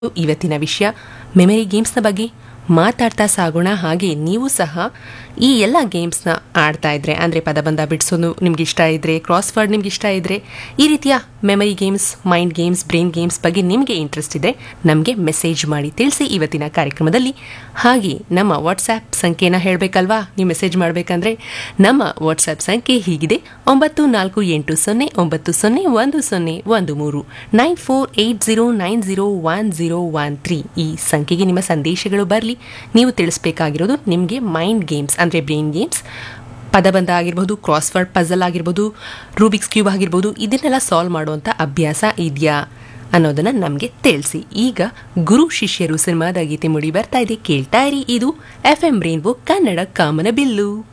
ಇವತ್ತಿನ ವಿಷಯ ಮೆಮರಿ ಗೇಮ್ಸ್ನ ಬಗ್ಗೆ ಮಾತಾಡ್ತಾ ಸಾಗೋಣ ಹಾಗೆ ನೀವು ಸಹ ಈ ಎಲ್ಲ ಗೇಮ್ಸ್ನ ಆಡ್ತಾ ಇದ್ರೆ ಅಂದರೆ ಪದಬಂಧ ಬಿಡಿಸೋದು ನಿಮ್ಗೆ ಇಷ್ಟ ಇದ್ರೆ ಕ್ರಾಸ್ ವರ್ಡ್ ನಿಮ್ಗೆ ಇಷ್ಟ ಇದ್ರೆ ಈ ರೀತಿಯ memory games mind games brain games ಬಗ್ಗೆ ನಿಮಗೆ ಇಂಟ್ರೆಸ್ಟ್ ಇದೆ ನಮಗೆ ಮೆಸೇಜ್ ಮಾಡಿ ತಿಳಿಸಿ ಇವತ್ತಿನ ಕಾರ್ಯಕ್ರಮದಲ್ಲಿ ಹಾಗೆ ನಮ್ಮ ವಾಟ್ಸ್ಆ್ಯಪ್ ಸಂಖ್ಯೆನ ಹೇಳಬೇಕಲ್ವಾ ನೀವು ಮೆಸೇಜ್ ಮಾಡಬೇಕಂದ್ರೆ ನಮ್ಮ ವಾಟ್ಸ್ಆ್ಯಪ್ ಸಂಖ್ಯೆ ಹೀಗಿದೆ ಒಂಬತ್ತು ನಾಲ್ಕು ಎಂಟು ಸೊನ್ನೆ ಒಂಬತ್ತು ಸೊನ್ನೆ ಒಂದು ಸೊನ್ನೆ ಒಂದು ಮೂರು nine four eight zero nine zero one zero one three ಈ ಸಂಖ್ಯೆಗೆ ನಿಮ್ಮ ಸಂದೇಶಗಳು ಬರಲಿ ನೀವು ತಿಳಿಸ್ಬೇಕಾಗಿರೋದು ನಿಮಗೆ ಮೈಂಡ್ ಗೇಮ್ಸ್ ಅಂದರೆ ಬ್ರೈನ್ ಗೇಮ್ಸ್ ಪದಬಂಧ ಆಗಿರ್ಬೋದು ಕ್ರಾಸ್ವರ್ಡ್ ಪಜಲ್ ಆಗಿರ್ಬೋದು ರೂಬಿಕ್ಸ್ ಕ್ಯೂಬ್ ಆಗಿರ್ಬೋದು ಇದನ್ನೆಲ್ಲ ಸಾಲ್ವ್ ಮಾಡುವಂಥ ಅಭ್ಯಾಸ ಇದೆಯಾ ಅನ್ನೋದನ್ನ ನಮಗೆ ತಿಳಿಸಿ ಈಗ ಗುರು ಶಿಷ್ಯರು ಸಿನಿಮಾದ ಗೀತೆ ಮುಡಿ ಬರ್ತಾ ಇದೆ ಕೇಳ್ತಾ ಇರಿ ಇದು ಎಫ್ ಎಂ ರೈನ್ಬೋ ಕನ್ನಡ ಕಾಮನ ಬಿಲ್ಲು